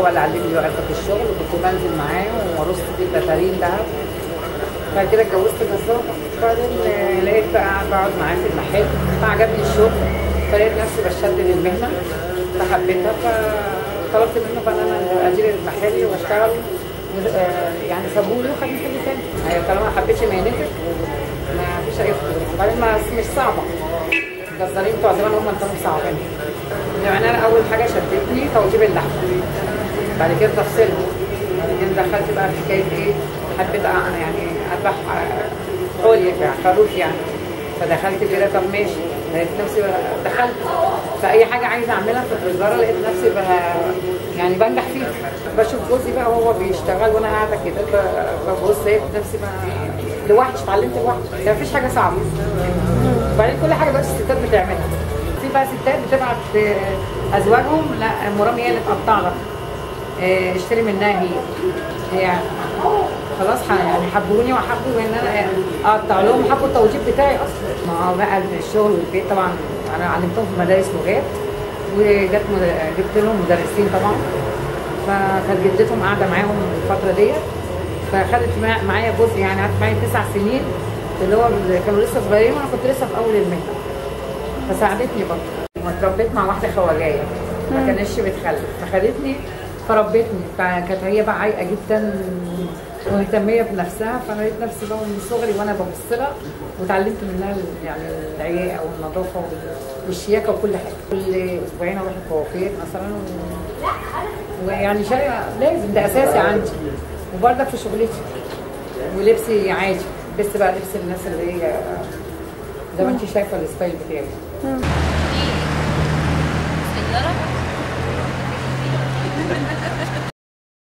هو اللي علمني بقى في الشغل وكنت بنزل معاه ورصت في البتارين دهب بعد كده اتجوزت جزار بعدين آه، لقيت بقى قاعد بقعد معاه في المحل فعجبني الشغل فلقيت نفسي بشد للمهنه فحبيتها فطلبت منه بقى ان انا ادير المحل واشتغل آه، يعني سابولي وخد محل تاني يعني طالما ما حبيتش مهنتك ما فيش اي خطوره وبعدين ما مش صعبه الجزارين بتوع زمان هم اللي كانوا صعبين يعني انا اول حاجه شدتني توجيب اللحم بعد كده تفصيله بعد كده دخلت بقى في حكايه ايه حبيت أ- يعني اذبح آه، عليا يعني خروف يعني فدخلت كده طب ماشي لقيت نفسي بقى دخلت فاي حاجه عايزه اعملها في التجاره لقيت نفسي بقى يعني بنجح فيها بشوف جوزي بقى وهو بيشتغل وانا قاعده كده ب- ببص لقيت نفسي بقى لوحدي اتعلمت لوحدي يعني مفيش حاجه صعبه وبعدين كل حاجه دلوقتي الستات بتعملها في بقى ستات بتبعت آه، ازواجهم لا مرامي هي اللي تقطع لك آه، اشتري منها هي هي خلاص ح- يعني حبوني وحبوا ان انا اقطع لهم حبوا التوجيب بتاعي اصلا ما هو بقى الشغل والبيت طبعا انا علمتهم في مدارس لغات وجت مد- جبت لهم مدرسين طبعا فكانت جدتهم قاعده معاهم الفتره ديت فخدت مع- معايا جزء يعني قعدت معايا تسع سنين اللي هو اللي كانوا لسه صغيرين وانا كنت لسه في اول المهنه فساعدتني برضه واتربيت مع واحده خواجايه ما كانتش بتخلف فخدتني فربتني فكانت هي بقى عايقه جدا ومهتميه بنفسها فانا لقيت نفسي بقى من صغري وانا ببص لها وتعلمت منها ال- يعني العياقه والنظافه وال- والشياكه وكل حاجه كل اسبوعين اروح الكوافير مثلا و... ويعني شيء لازم ده اساسي عندي وبرضك في شغلتي ولبسي عادي بس بقى لبس الناس اللي هي زي ما انت شايفه الستايل بتاعي